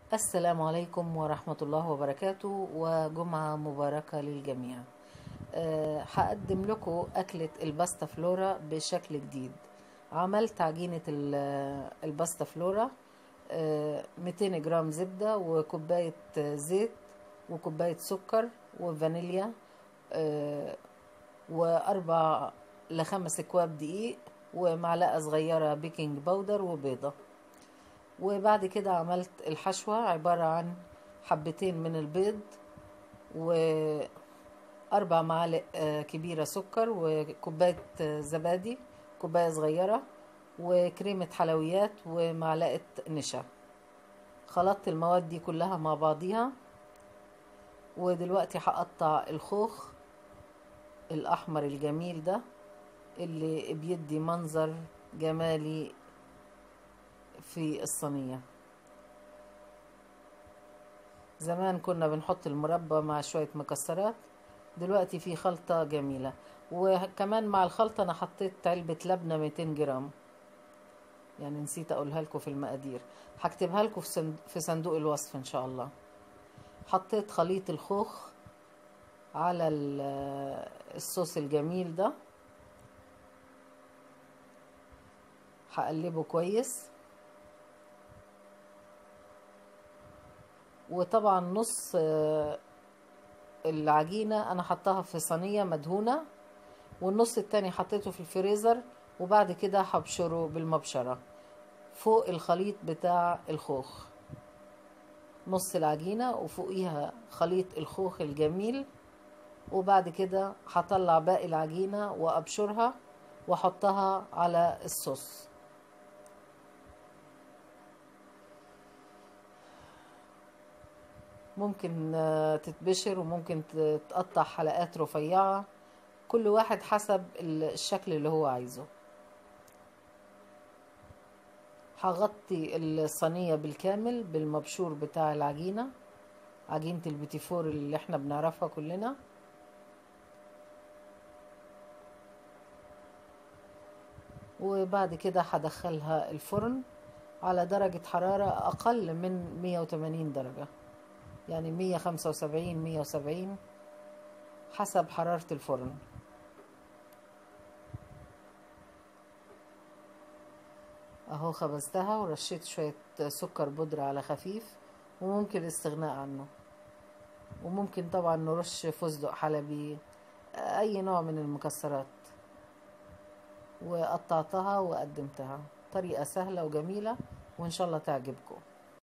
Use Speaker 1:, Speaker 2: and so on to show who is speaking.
Speaker 1: السلام عليكم ورحمة الله وبركاته وجمعة مباركة للجميع أه هقدم لكم أكلة الباستا فلورا بشكل جديد عملت عجينة ال- الباستا فلورا أه 200 جرام زبدة وكوباية زيت وكوباية سكر وفانيليا أه وأربع لخمس أكواب دقيق ومعلقة صغيرة بيكنج باودر وبيضة وبعد كده عملت الحشوة عبارة عن حبتين من البيض وأربع معالق آه، كبيرة سكر وكوباية آه، زبادي كوباية صغيرة وكريمة حلويات ومعلقة نشا خلطت المواد دي كلها مع بعضيها ودلوقتي هقطع الخوخ الأحمر الجميل ده اللي بيدي منظر جمالي في الصينية زمان كنا بنحط المربى مع شوية مكسرات دلوقتي في خلطة جميلة وكمان مع الخلطة أنا حطيت علبة لبنة 200 جرام يعني نسيت أقولها لكم في المقادير هكتبها لكم في صند- في صندوق الوصف إن شاء الله حطيت خليط الخوخ على ال- الصوص الجميل ده هقلبه كويس وطبعا نص آه، العجينة أنا حطاها في صينية مدهونة والنص التاني حطيته في الفريزر وبعد كده هبشره بالمبشرة فوق الخليط بتاع الخوخ نص العجينة وفوقيها خليط الخوخ الجميل وبعد كده هطلع باقي العجينة وأبشرها وأحطها على الصوص ممكن آه، تتبشر وممكن تتقطع حلقات رفيعة كل واحد حسب ال- الشكل اللي هو عايزه هغطي الصينية بالكامل بالمبشور بتاع العجينة عجينة البيتيفور اللي احنا بنعرفها كلنا وبعد كده هدخلها الفرن على درجة حرارة أقل من 180 درجة يعني 175 170 حسب حرارة الفرن اهو خبزتها ورشيت شوية سكر بودرة على خفيف وممكن الاستغناء عنه وممكن طبعا نرش فستق حلبي اي نوع من المكسرات وقطعتها وقدمتها طريقة سهلة وجميلة وان شاء الله تعجبكم